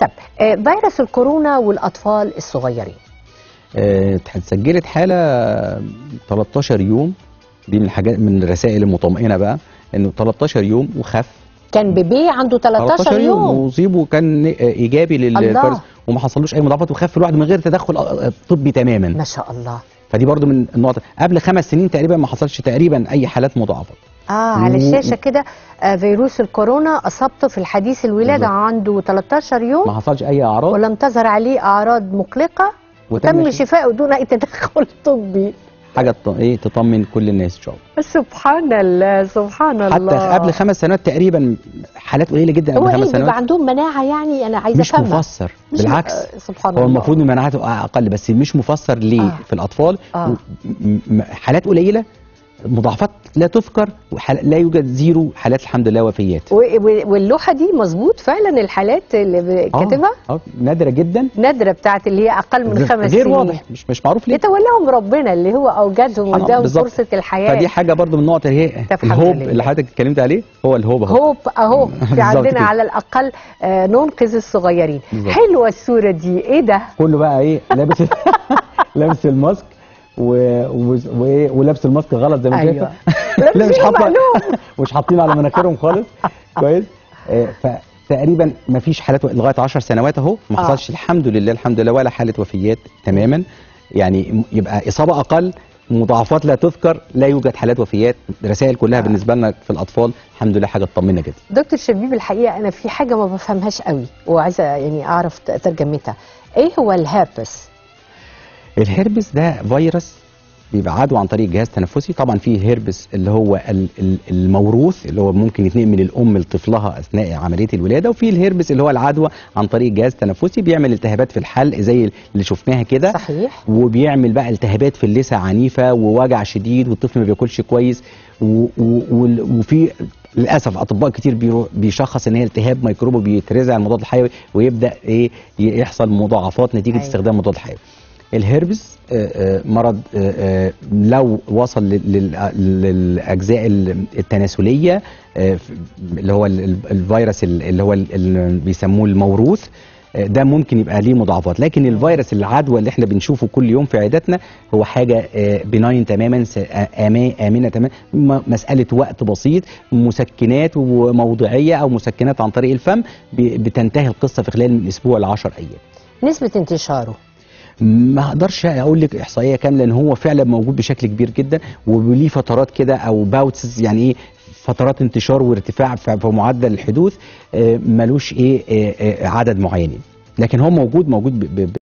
طب آه، فيروس الكورونا والاطفال الصغيرين آه، اتسجلت حاله 13 يوم دي من الحاجات من الرسائل المطمئنه بقى انه 13 يوم وخف كان بيبي عنده 13 يوم واصيب وكان آه، ايجابي الله. للفيروس وما حصلوش اي مضاعفات وخف لوحده من غير تدخل آه، طبي تماما ما شاء الله فدي برضو من النقط قبل خمس سنين تقريبا ما حصلش تقريبا اي حالات مضاعفات اه على و- الشاشه كده آه فيروس الكورونا اصابته في الحديث الولاده بالظبط. عنده 13 ما يوم حصلش اي اعراض ولم تظهر عليه اعراض مقلقه وتم ش- شفائه دون اي تدخل طبي حاجه ت- ايه تطمن كل الناس ان شاء الله سبحان الله سبحان حتى الله قبل خمس سنوات تقريبا حالات قليله جدا هو قبل ايه خمس بيبقى سنوات عندهم مناعه يعني انا عايزه مش افهمها مفسر مش بالعكس آه، سبحان هو الله المفروض ان مناعته اقل بس مش مفسر ليه آه. في الاطفال آه. م- م- حالات قليله مضاعفات لا تذكر وحال- لا يوجد زيرو حالات الحمد لله وفيات و- و- واللوحه دي مظبوط فعلا الحالات اللي ب- آه، كاتبها اه نادره جدا نادره بتاعت اللي هي اقل من خمس غير سنين واضح مش مش معروف ليه يتولاهم ربنا اللي هو اوجدهم سبحان الله، واداهم بالظبط. فرصه الحياه فدي حاجه برضو من النقط اللي هي طب الحمد الهوب لله. اللي حضرتك اتكلمت عليه هو الهوب اهو هوب اهو في بالظبط عندنا كده. على الاقل آه ننقذ الصغيرين بالظبط. حلوه الصوره دي ايه ده كله بقى ايه لابس لابس الماسك و... و... و... ولابس الماسك غلط زي ما أيوة. شايفه لا مش لابسينه حاطه معلوم. مش حاطين على مناخيرهم خالص كويس آه، فتقريبا ما فيش حالات لغايه 10 سنوات اهو ما آه. حصلش الحمد لله الحمد لله ولا حاله وفيات تماما يعني م- يبقى اصابه اقل مضاعفات لا تذكر لا يوجد حالات وفيات الرسائل كلها آه. بالنسبه لنا في الاطفال الحمد لله حاجه تطمنا جدا دكتور شبيب الحقيقه انا في حاجه ما بفهمهاش قوي وعايزه يعني اعرف ت- ترجمتها ايه هو الهربس الهربس ده فيروس بيبقى عدوى عن طريق الجهاز التنفسي طبعا في هربس اللي هو ال- ال- الموروث اللي هو ممكن يتنقل من الام لطفلها اثناء عمليه الولاده وفي الهربس اللي هو العدوى عن طريق الجهاز التنفسي بيعمل التهابات في الحلق زي اللي شفناها كده صحيح وبيعمل بقى التهابات في اللثه عنيفه ووجع شديد والطفل ما بياكلش كويس و- و- وال- وفي للاسف اطباء كتير بيرو- بيشخص ان هي التهاب ميكروبي بيترزع المضاد الحيوي ويبدا ايه ي- يحصل مضاعفات نتيجه أيوة. استخدام المضاد الحيوي الهربس آه، آه، مرض آه، آه، لو وصل لل- لل- للاجزاء ال- التناسليه آه، ف- اللي هو ال- ال- الفيروس ال- اللي هو ال- اللي بيسموه الموروث آه، ده ممكن يبقى ليه مضاعفات لكن الفيروس العدوى اللي احنا بنشوفه كل يوم في عياداتنا هو حاجه بناين تماما س- آه، آما- امنه تماما م- مساله وقت بسيط مسكنات وموضعيه او مسكنات عن طريق الفم ب- بتنتهي القصه في خلال من اسبوع ل 10 ايام نسبه انتشاره ما اقدرش اقول لك احصائيه كامله لان هو فعلا موجود بشكل كبير جدا وليه فترات كده او باوتس يعني ايه فترات انتشار وارتفاع في في معدل الحدوث آه، ملوش ايه آه، آه، عدد معين لكن هو موجود موجود ب- ب-